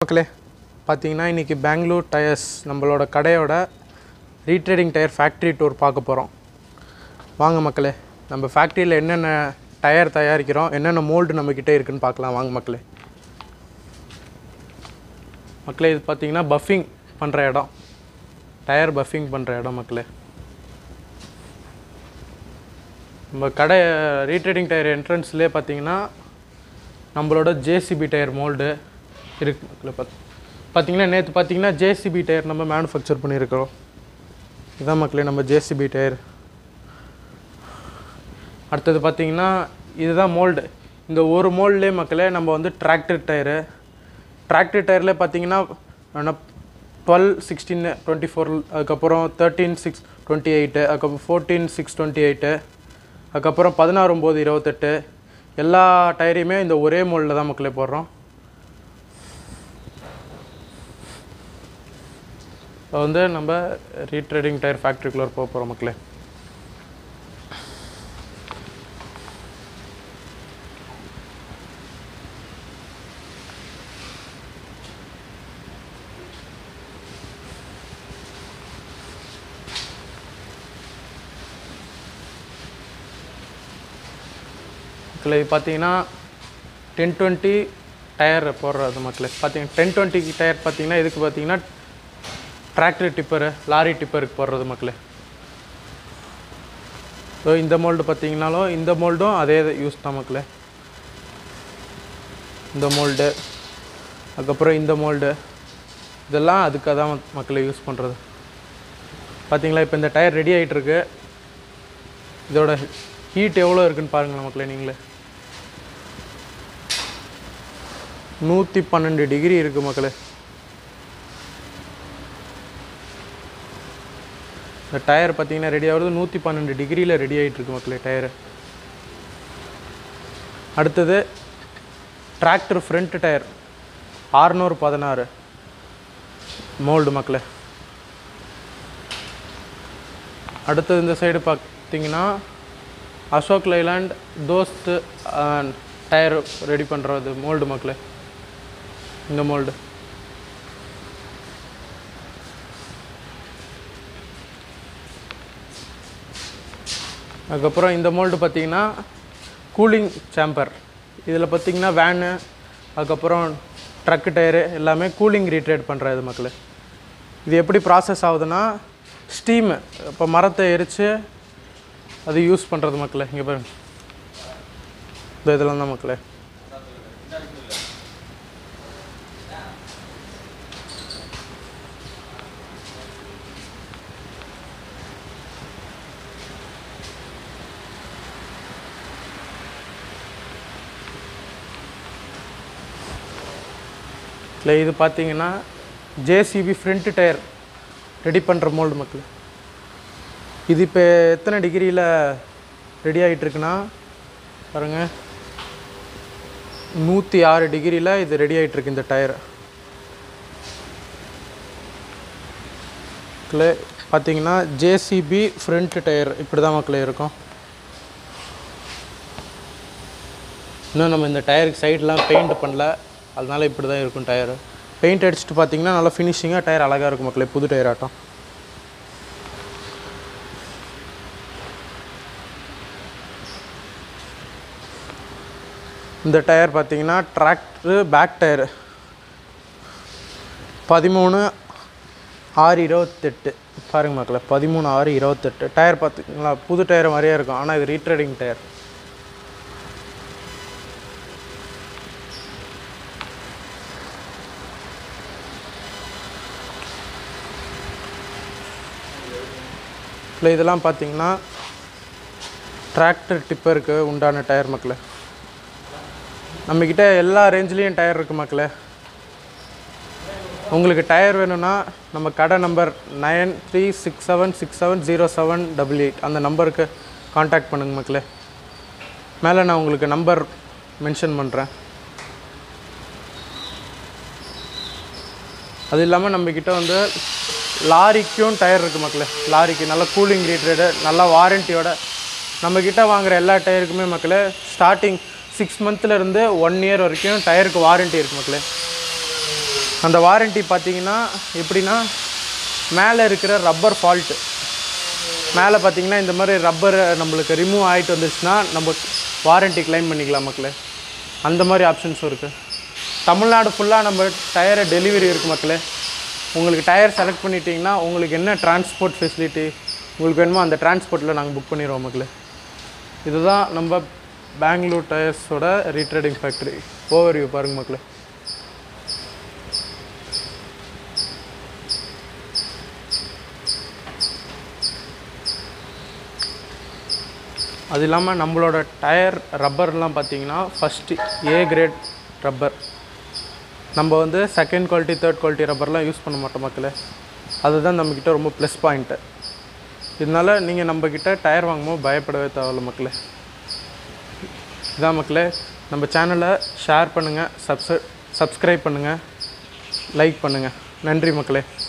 மக்களே பார்த்தீங்கன்னா இன்றைக்கி பெங்களூர் டயர்ஸ் நம்மளோட கடையோட ரீட்ரேடிங் டயர் ஃபேக்ட்ரி டூர் பார்க்க போகிறோம் வாங்க மக்களே நம்ம ஃபேக்ட்ரியில் என்னென்ன டயர் தயாரிக்கிறோம் என்னென்ன மோல்டு நம்மக்கிட்ட இருக்குன்னு பார்க்கலாம் வாங்க மக்களே மக்களே இது பார்த்தீங்கன்னா பஃபிங் பண்ணுற இடம் டயர் பஃபிங் பண்ணுற இடம் மக்களே நம்ம கடை ரீட்ரேடிங் டயர் என்ட்ரன்ஸ்லேயே பார்த்தீங்கன்னா நம்மளோட ஜேசிபி டயர் மோல்டு இருக்கு மக்களே பார்த்து பார்த்தீங்கன்னா நேற்று பார்த்தீங்கன்னா ஜேசிபி டயர் நம்ம மேனுஃபேக்சர் பண்ணியிருக்கிறோம் இதான் மக்களே நம்ம ஜேசிபி டயர் அடுத்தது பார்த்தீங்கன்னா இதுதான் மோல்டு இந்த ஒரு மோல்ட்லேயே மக்களே நம்ம வந்து டிராக்டர் டயரு டிராக்டர் டயரில் பார்த்தீங்கன்னா டுவெல் சிக்ஸ்டீன் டுவெண்ட்டி ஃபோர் அதுக்கப்புறம் தேர்ட்டீன் சிக்ஸ் டுவெண்ட்டி எயிட்டு அதுக்கப்புறம் ஃபோர்டீன் சிக்ஸ் டுவெண்ட்டி எயிட்டு அதுக்கப்புறம் பதினாறு ஒம்பது இருபத்தெட்டு எல்லா டயரையுமே இந்த ஒரே மோல்டில் தான் மக்களே போடுறோம் இப்போ வந்து நம்ம ரீட்ரேடிங் டயர் ஃபேக்ட்ரிக்குள்ளே போக போகிறோம் மக்களே மக்களே இது பார்த்தீங்கன்னா டென் டுவெண்ட்டி டயர் போடுறது மக்களே பார்த்தீங்கன்னா டென் டுவெண்ட்டி டயர் பார்த்தீங்கன்னா இதுக்கு பார்த்தீங்கன்னா டிராக்டர் டிப்பரு லாரி டிப்பருக்கு போடுறது மக்களே ஸோ இந்த மோல்டு பார்த்தீங்கனாலும் இந்த மோல்டும் அதே யூஸ் தான் மக்களே இந்த மோல்டு அதுக்கப்புறம் இந்த மோல்டு இதெல்லாம் அதுக்காக தான் மக்களை யூஸ் பண்ணுறது பார்த்தீங்களா இப்போ இந்த டயர் ரெடி ஆகிட்டுருக்கு இதோட ஹீட் எவ்வளோ இருக்குன்னு பாருங்களேன் மக்களே நீங்களே நூற்றி பன்னெண்டு டிகிரி இருக்குது மக்களே இந்த டயர் பார்த்தீங்கன்னா ரெடி ஆகுறது நூற்றி பன்னெண்டு டிகிரியில் ரெடி ஆகிட்டு இருக்கு மக்களே டயரு அடுத்தது டிராக்டர் ஃப்ரண்ட் டயர் ஆறுநூறு பதினாறு மோல்டு மக்களே அடுத்தது இந்த சைடு பார்த்தீங்கன்னா அசோக் லைலாண்ட் தோஸ்த் டயர் ரெடி பண்ணுறது மோல்டு மக்களே இந்த மோல்டு அதுக்கப்புறம் இந்த மோல்டு பார்த்தீங்கன்னா கூலிங் சேம்பர் இதில் பார்த்தீங்கன்னா வேனு அதுக்கப்புறம் ட்ரக்கு டயரு எல்லாமே கூலிங் ரீட்ரேட் பண்ணுறது மக்களே இது எப்படி ப்ராசஸ் ஆகுதுன்னா ஸ்டீமு இப்போ மரத்தை எரித்து அது யூஸ் பண்ணுறது மக்களே இங்கே பாருங்க இந்த இதெல்லாம் தான் மக்களே இல்லை இது பார்த்தீங்கன்னா ஜேசிபி ஃப்ரண்ட் டயர் ரெடி பண்ணுற மோல்டு மக்கள் இது இப்போ எத்தனை டிகிரியில் ரெடி ஆகிட்டுருக்குன்னா பாருங்கள் நூற்றி ஆறு டிகிரியில் இது ரெடி ஆகிட்டுருக்கு இந்த டயர் மக்களே பார்த்தீங்கன்னா ஜேசிபி ஃப்ரண்ட் டயர் இப்படி தான் மக்களே இருக்கும் இன்னும் நம்ம இந்த டயருக்கு சைடெலாம் பெயிண்ட் பண்ணல அதனால இப்படி தான் இருக்கும் டயரு பெயிண்ட் அடிச்சுட்டு பார்த்தீங்கன்னா நல்லா ஃபினிஷிங்காக டயர் அழகாக இருக்கும் மக்களே புது டயர் ஆட்டம் இந்த டயர் பார்த்தீங்கன்னா டிராக்டரு பேக் டயரு பதிமூணு ஆறு இருபத்தெட்டு பாருங்க மக்களே பதிமூணு ஆறு இருபத்தெட்டு டயர் பார்த்தீங்களா புது டயர் மாதிரியே இருக்கும் ஆனால் இது ரீட்ரேடிங் டயர் இல்லை இதெல்லாம் பார்த்தீங்கன்னா டிராக்டர் டிப்பருக்கு உண்டான டயர் மக்களே நம்மக்கிட்ட எல்லா ரேஞ்ச்லேயும் டயர் இருக்குது மக்களே உங்களுக்கு டயர் வேணும்னா நம்ம கடை number nine three six seven six seven zero seven double eight அந்த நம்பருக்கு காண்டாக்ட் பண்ணுங்க மக்களே மேலே நான் உங்களுக்கு நம்பர் மென்ஷன் பண்ணுறேன் அது இல்லாமல் நம்மக்கிட்ட வந்து லாரிக்கும் டயர் இருக்குது மக்களே லாரிக்கு நல்ல கூலிங் ரீட்ரேடு நல்ல வாரண்டியோட நம்மக்கிட்ட வாங்குற எல்லா டயருக்குமே மக்களே ஸ்டார்டிங் சிக்ஸ் மந்த்லேருந்து ஒன் இயர் வரைக்கும் டயருக்கு வாரண்ட்டி இருக்குது மக்களே அந்த வாரண்ட்டி பார்த்தீங்கன்னா எப்படின்னா மேலே இருக்கிற ரப்பர் ஃபால்ட்டு மேலே பார்த்தீங்கன்னா இந்த மாதிரி ரப்பர் நம்மளுக்கு ரிமூவ் ஆகிட்டு வந்துச்சுன்னா நம்ம வாரண்ட்டி க்ளைம் பண்ணிக்கலாம் மக்களே அந்த மாதிரி ஆப்ஷன்ஸும் இருக்குது தமிழ்நாடு ஃபுல்லாக நம்ம டயரை டெலிவரி இருக்குது மக்களே உங்களுக்கு டயர் செலக்ட் பண்ணிட்டீங்கன்னா உங்களுக்கு என்ன டிரான்ஸ்போர்ட் ஃபெசிலிட்டி உங்களுக்கு வேணுமோ அந்த டிரான்ஸ்போர்ட்டில் நாங்கள் புக் பண்ணிடுவோம் மக்களே இதுதான் நம்ம பெங்களூர் டயர்ஸோட ரீட்ரேடிங் ஃபேக்ட்ரி ஓவர் வியூ பாருங்க மக்களே அது இல்லாமல் நம்மளோட டயர் ரப்பர்லாம் பார்த்தீங்கன்னா ஃபஸ்ட்டு ஏ கிரேட் ரப்பர் நம்ம வந்து செகண்ட் குவாலிட்டி தேர்ட் குவாலிட்டி ரப்பர்லாம் யூஸ் பண்ண மாட்டோம் மக்களே அதுதான் நம்மக்கிட்ட ரொம்ப ப்ளஸ் பாயிண்ட்டு இதனால நீங்கள் நம்மக்கிட்ட டயர் வாங்கும்போது பயப்படவே தேவையில்ல மக்களே இதான் மக்களே நம்ம சேனலை ஷேர் பண்ணுங்கள் சப்ஸ்கிரை சப்ஸ்கிரைப் பண்ணுங்கள் லைக் பண்ணுங்கள் நன்றி மக்களே